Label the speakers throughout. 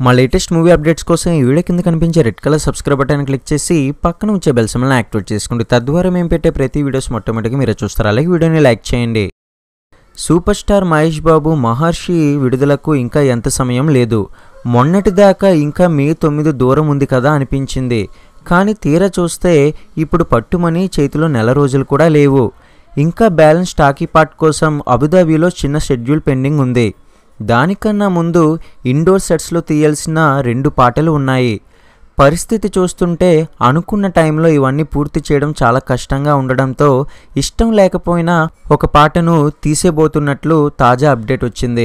Speaker 1: మా latest movie updates కోసం ఈ వీడియో కింద కనిపించే red colour subscribe button click చేసి పక్కన వచ్చే బెల్ సింబల్ని యాక్టివేట్ చేసుకోండి తద్వారా మేము పెట్టే ప్రతి వీడియోస్ మొట్టమొదటిగా మీరు చూస్తారు అలాగే వీడియోని లైక్ చేయండి సూపర్ స్టార్ మహేష్ బాబు మహర్షి విడుదలకు ఇంకా ఎంత సమయం లేదు మొన్నటిదాకా ఇంకా మే తొమ్మిది దూరం ఉంది కదా అనిపించింది కానీ తీరా చూస్తే ఇప్పుడు పట్టుమని చేతిలో నెల రోజులు కూడా లేవు ఇంకా బ్యాలెన్స్ టాకీ పార్ట్ కోసం అబుదాబీలో చిన్న షెడ్యూల్ పెండింగ్ ఉంది దానికన్నా ముందు ఇండోర్ సెట్స్లో తీయాల్సిన రెండు పాటలు ఉన్నాయి పరిస్థితి చూస్తుంటే అనుకున్న టైంలో ఇవన్నీ పూర్తి చేయడం చాలా కష్టంగా ఉండడంతో ఇష్టం లేకపోయినా ఒక పాటను తీసేబోతున్నట్లు తాజా అప్డేట్ వచ్చింది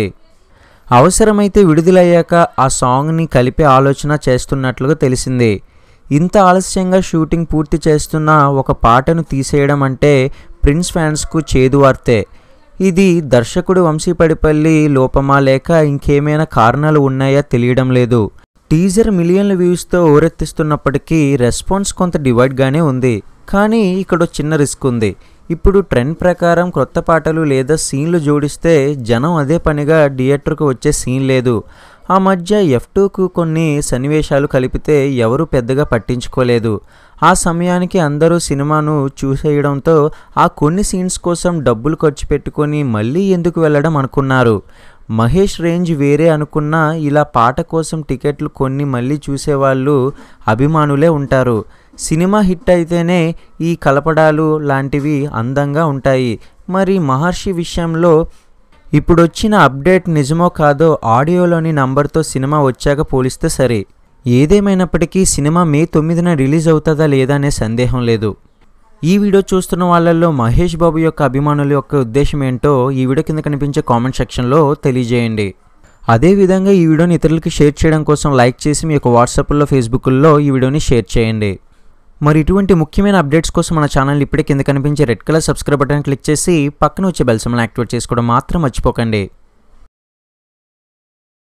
Speaker 1: అవసరమైతే విడుదలయ్యాక ఆ సాంగ్ని కలిపే ఆలోచన చేస్తున్నట్లుగా తెలిసింది ఇంత ఆలస్యంగా షూటింగ్ పూర్తి చేస్తున్న ఒక పాటను తీసేయడం అంటే ప్రిన్స్ ఫ్యాన్స్కు చేదు వార్తే ఇది దర్శకుడు వంశీపడిపల్లి లోపమా లేక ఇంకేమైనా కారణాలు ఉన్నాయా తెలియడం లేదు టీజర్ మిలియన్ల వ్యూస్తో ఊరెత్తిస్తున్నప్పటికీ రెస్పాన్స్ కొంత డివైడ్గానే ఉంది కానీ ఇక్కడ ఒక చిన్న రిస్క్ ఉంది ఇప్పుడు ట్రెండ్ ప్రకారం కొత్త పాటలు లేదా సీన్లు జోడిస్తే జనం అదే పనిగా థియేటర్కు వచ్చే సీన్ లేదు ఆ మధ్య ఎఫ్ టూకు కొన్ని సన్నివేశాలు కలిపితే ఎవరు పెద్దగా పట్టించుకోలేదు ఆ సమయానికి అందరూ సినిమాను చూసేయడంతో ఆ కొన్ని సీన్స్ కోసం డబ్బులు ఖర్చు పెట్టుకొని మళ్ళీ ఎందుకు వెళ్ళడం అనుకున్నారు మహేష్ రేంజ్ వేరే అనుకున్నా ఇలా పాట కోసం టికెట్లు కొన్ని మళ్ళీ చూసేవాళ్ళు అభిమానులే ఉంటారు సినిమా హిట్ అయితేనే ఈ కలపడాలు లాంటివి అందంగా ఉంటాయి మరి మహర్షి విషయంలో ఇప్పుడు వచ్చిన అప్డేట్ నిజమో కాదో ఆడియోలోని నంబర్తో సినిమా వచ్చాక పోలిస్తే సరే ఏదేమైనప్పటికీ సినిమా మే తొమ్మిదిన రిలీజ్ అవుతుందా లేదా అనే సందేహం లేదు ఈ వీడియో చూస్తున్న వాళ్ళల్లో మహేష్ బాబు యొక్క అభిమానుల యొక్క ఉద్దేశం ఏంటో ఈ వీడియో కింద కనిపించే కామెంట్ సెక్షన్లో తెలియజేయండి అదేవిధంగా ఈ వీడియోని ఇతరులకి షేర్ చేయడం కోసం లైక్ చేసి మీ యొక్క వాట్సాప్లో ఫేస్బుక్లో ఈ వీడియోని షేర్ చేయండి మరి ఇటువంటి ముఖ్యమైన అప్డేట్స్ కోసం మన ఛానల్ ఇప్పుడే కింద కనిపించే red colour subscribe button click చేసి పక్కన వచ్చే బెల్ సింబల్ యాక్టివేట్ చేసుకోవడం మాత్రం మర్చిపోకండి